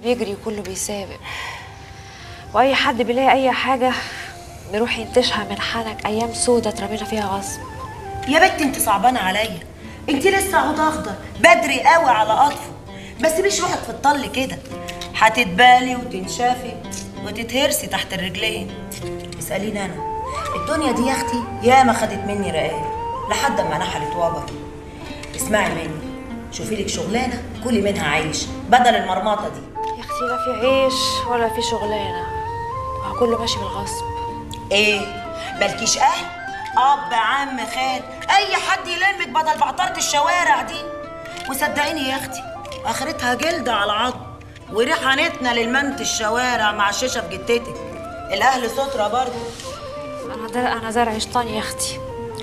بيجري وكله بيسابق واي حد بيلاقي اي حاجه بيروح ينتشها من حنك ايام سودة اترمينا فيها غصب يا بنت انت صعبانه عليا انت لسه عود اخضر بدري قوي على قطفه بس مش روحك في الطل كده هتتبالي وتنشافي وتتهرسي تحت الرجلين اساليني انا الدنيا دي يا اختي ياما خدت مني رقاق لحد ما نحلت وبر اسمعي مني شوفي لك شغلانه كلي منها عيش بدل المرمطه دي يا اختي لا في عيش ولا في شغلانه هو كله ماشي بالغصب ايه مالكيش اهل اب عم خال اي حد يلمك بدل بعطره الشوارع دي وصدقيني يا اختي اخرتها جلد على عظم وريحانتنا للمنت الشوارع مع الشيشه في جتتك الاهل ستره برضه انا در... انا زرع شيطان يا اختي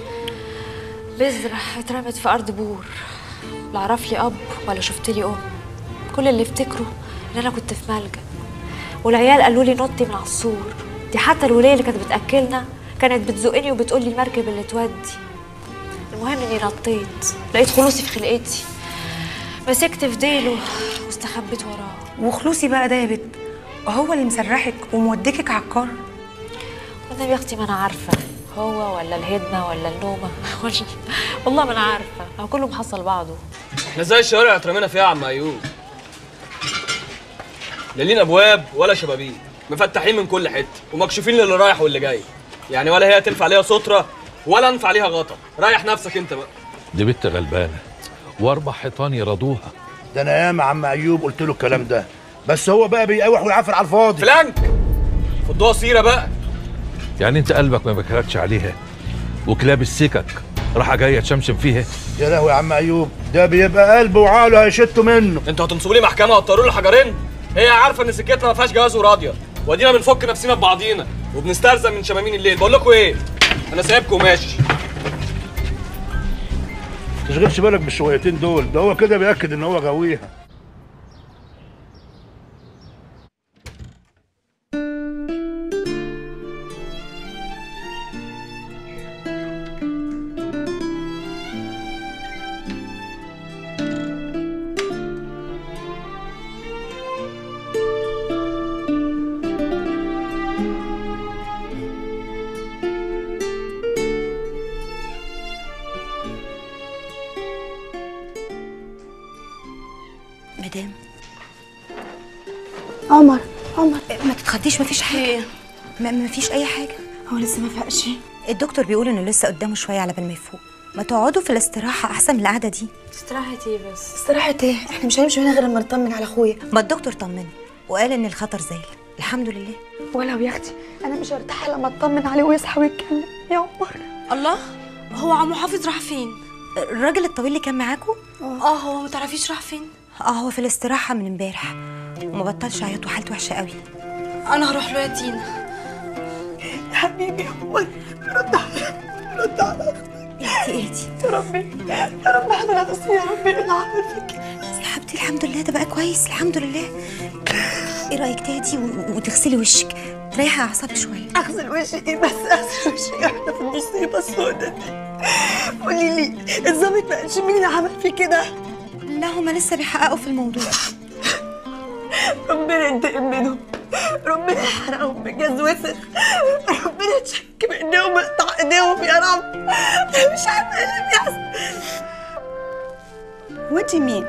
بذرة اترمت في ارض بور لا اعرف لي اب ولا شفت لي ام كل اللي افتكره ان انا كنت في ملجأ والعيال قالوا لي نطي من على السور دي حتى الوليه اللي كانت بتاكلنا كانت بتزقني وبتقول لي المركب اللي تودي المهم اني نطيت لقيت خلوصي في خلقتي مسكت في ديله واستخبيت وراه وخلوصي بقى ده يا بت هو اللي مسرحك وموديكك عكار والنبي يا اختي ما انا عارفه هو ولا الهدنه ولا النومه ولا والله ما انا عارفه هو كله محصل بعضه احنا زي الشوارع اللي اترمينا فيها يا عم ايوب لا لينا ابواب ولا شبابيك مفتحين من كل حته ومكشوفين للي رايح واللي جاي يعني ولا هي تنفع ليها ستره ولا انفع ليها غطا ريح نفسك انت بقى دي بنت غلبانه واربع حيطان يرضوها ده انا ياما عم ايوب قلت له الكلام ده بس هو بقى بيقاوح ويعافر على الفاضي فلانك خدوها سيره بقى يعني انت قلبك ما بكرتش عليها وكلاب السكك راح جايه تشمشم فيها يا لهوي يا عم ايوب ده بيبقى قلبه وعقله هيشتوا منه انتوا هتنصبوا لي محكمه وتطيروا لي حجرين هي عارفه ان سكتنا ما فيهاش جواز وراضيه وادينا بنفك نفسنا ببعضينا وبنسترزق من شمامين الليل بقول لكم ايه انا سايبكم وماشي تشغلش بالك بالشويتين دول ده هو كده بياكد ان هو غاويها مدام عمر عمر ما تتخضيش مفيش حاجه ما مفيش اي حاجه هو لسه ما فاقش الدكتور بيقول انه لسه قدامه شويه على بال ما يفوق ما تقعدوا في الاستراحه احسن من القعده دي استراحة ايه بس استراحة ايه احنا مش هنمشي هنا غير لما نطمن على اخويا ما الدكتور طمني وقال ان الخطر زال الحمد لله ولو يا اختي انا مش هرتاح لما اطمن عليه ويصحى ويتكلم يا عمر الله هو عم حافظ راح فين الراجل الطويل اللي كان معاكم اه هو ما تعرفيش راح فين اه هو في الاستراحه من امبارح وما بطلش عيط وحالته وحشه قوي انا هروح له يا تينا يا حبيبي يا عمر رد على رد على اهدي اهدي يا ربي يا رب احنا نفسي يا ربي اللي عمل فيك يا حبيبتي الحمد لله ده بقى كويس الحمد لله ايه رايك تهدي و- وتغسلي وشك تريحي اعصابك شويه اغسل وشي ايه بس اغسل وشي احنا في المصيبه السوداء دي قولي لي الظابط ما قالش مين اللي عمل فيه كده لا هما لسه بيحققوا في الموضوع ربنا ينتقم منهم ربنا يحرقهم بجاز وسخ ربنا يتشك بايديهم ويقطع ايديهم يا رب انا مش عارفه ايه اللي بيحصل وانت مين؟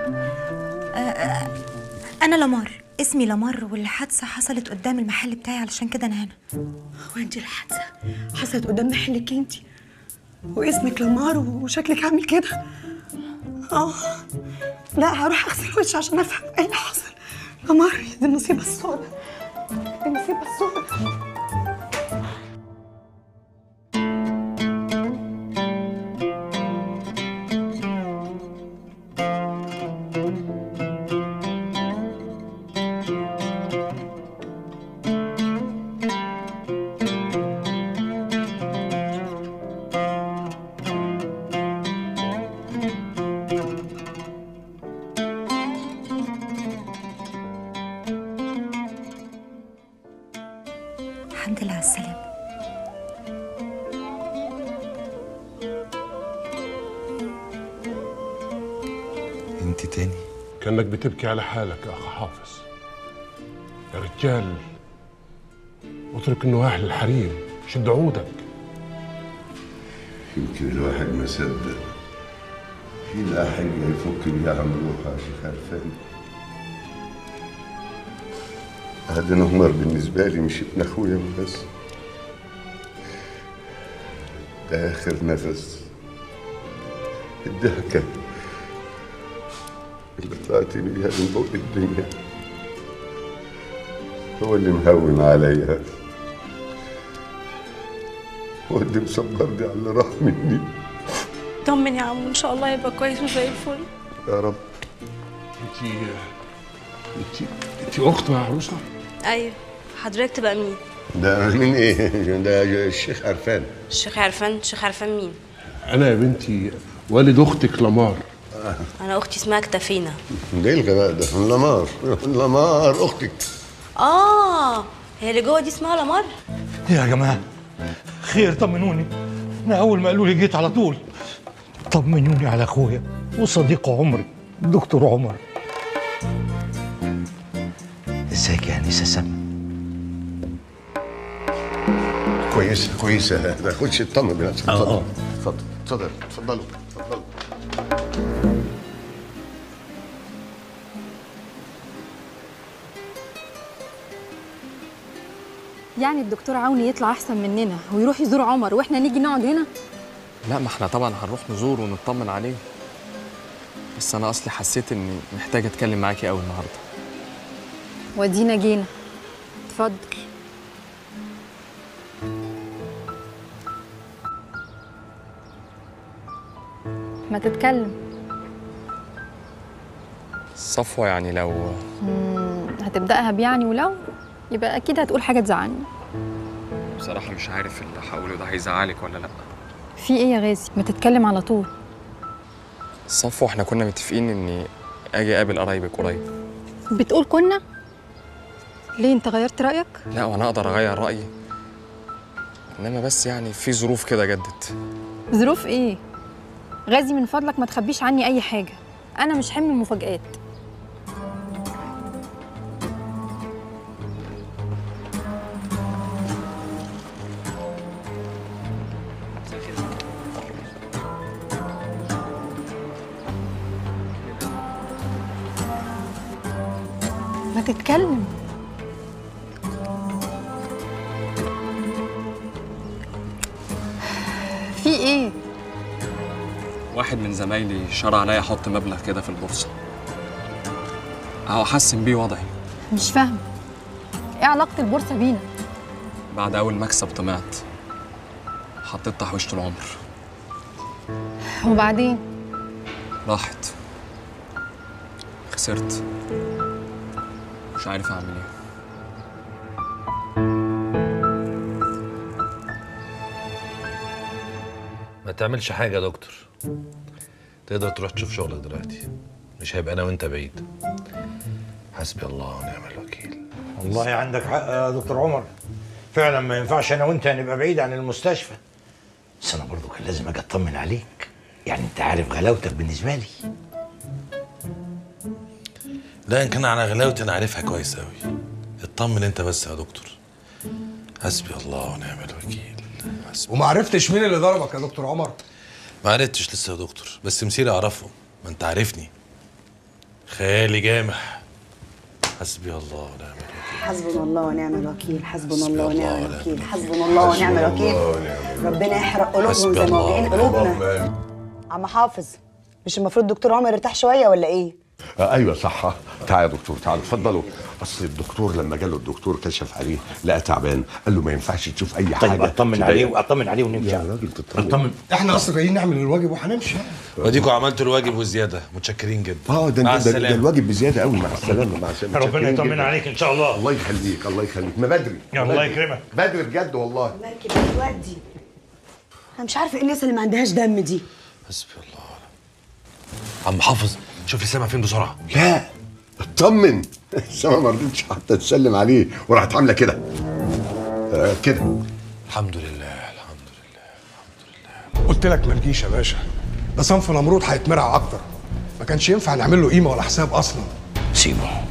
انا لمار اسمي لمار والحادثه حصلت قدام المحل بتاعي علشان كده انا هنا هو انت الحادثه حصلت قدام محلك انت واسمك لمار وشكلك عامل كده اه لا هروح اغسل وشي عشان افهم ايه اللي حصل لمار دي المصيبه السوداء دي المصيبه السوداء الحمد لله على السلامه انت تاني كانك بتبكي على حالك يا اخ حافظ يا رجال اترك النواح للحريم شد عودك يمكن الواحد ما صدق في لا حاجة يفك بيها عن روحه يا شيخ عرفان هذا نهمر بالنسبة لي مش ابن أخويا بس ده آخر نفس الضحكة اللي طلعت بيها من بوق الدنيا هو اللي مهون عليا هو اللي مصبرني على اللي راح مني طمن يا عمو ان شاء الله يبقى كويس وزي الفل يا رب انت انت انت اخت مع عروسه ايوه حضرتك تبقى مين ده مين ايه؟ ده الشيخ عرفان الشيخ عرفان الشيخ عرفان مين انا يا بنتي والد اختك لمار انا اختي اسمها كتافينا ده ايه الغباء ده؟ لمار لمار اختك اه هي اللي جوه دي اسمها لمار يا جماعة خير طمنوني أنا أول ما قالوا لي جيت على طول طمنوني على أخويا وصديق عمري دكتور عمر ازيك يا أنسة سم كويسه كويسه ما خدش اطمن بنفسك آه، اتفضل آه. اتفضل اتفضل اتفضلوا اتفضلوا يعني الدكتور عوني يطلع احسن مننا ويروح يزور عمر واحنا نيجي نقعد هنا لا ما احنا طبعا هنروح نزور ونطمن عليه بس انا اصلي حسيت اني محتاج اتكلم معاكي قوي النهارده ودينا جينا اتفضل ما تتكلم صفوة يعني لو مم، هتبدأها بيعني ولو يبقى أكيد هتقول حاجة تزعلني بصراحة مش عارف اللي هقوله ده هيزعلك ولا لا في إيه يا غازي ما تتكلم على طول صفوة احنا كنا متفقين اني اجي اقابل قرايبك قريب بتقول كنا ليه انت غيرت رأيك لا وانا اقدر اغير رايي انما بس يعني في ظروف كده جدت ظروف ايه غازي من فضلك ما تخبيش عني اي حاجة انا مش حمل مفاجآت ما تتكلم في ايه واحد من زمايلي شرع عليا احط مبلغ كده في البورصه اهو احسن بيه وضعي مش فاهمة ايه علاقة البورصة بينا بعد اول مكسب طمعت حطيت تحويشة العمر وبعدين راحت خسرت مش عارف اعمل ايه ما تعملش حاجة يا دكتور تقدر تروح تشوف شغلك دلوقتي مش هيبقى انا وانت بعيد حسبي الله ونعم الوكيل والله عندك حق يا دكتور عمر فعلا ما ينفعش أنا وأنت نبقى بعيد عن المستشفى بس أنا برضو كان لازم أجي أطمن عليك يعني أنت عارف غلاوتك بالنسبة لي لا ان كان على غلاوتي انا عارفها كويس قوي اطمن انت بس يا دكتور حسبي الله ونعم الوكيل حسبي وما عرفتش مين اللي ضربك يا دكتور عمر ما عرفتش لسه يا دكتور بس مسيري اعرفه ما انت عارفني خيالي جامح حسبي الله ونعم الوكيل حسبنا الله ونعم الوكيل حسبنا الله ونعم الله ونعم الوكيل حسبنا الله ونعم الوكيل ربنا يحرق قلوبهم حسبي زي ما الله واجعين ونعم قلوبنا عم حافظ مش المفروض دكتور عمر يرتاح شويه ولا ايه آه ايوه صح تعال يا دكتور تعال اتفضلوا اصل الدكتور لما جاله الدكتور كشف عليه لقى تعبان قال له ما ينفعش تشوف اي حاجه طيب اطمن تضايقك. عليه واطمن عليه ونمشي يا راجل تطمن اطمن احنا اصلا جايين نعمل الواجب وهنمشي واديكوا عملتوا الواجب وزياده متشكرين جدا اه ده مع ده, ده, ده السلامة. الواجب بزياده قوي مع السلامه مع السلامه ربنا متشكرين يطمن جداً. عليك ان شاء الله الله يخليك الله يخليك ما بدري يا الله يكرمك بدري بجد والله مركب بتودي انا مش عارفه ايه الناس اللي ما عندهاش دم دي حسبي الله عم حافظ شوف لي سامع فين بسرعه لا اطمن السما ما رضتش حتى تسلم عليه وراحت عامله كده آه كده الحمد لله قلت لك ما تجيش يا باشا ده صنف نمرود هيتمرع اكتر ما كانش ينفع نعمل له قيمه ولا حساب اصلا سيبه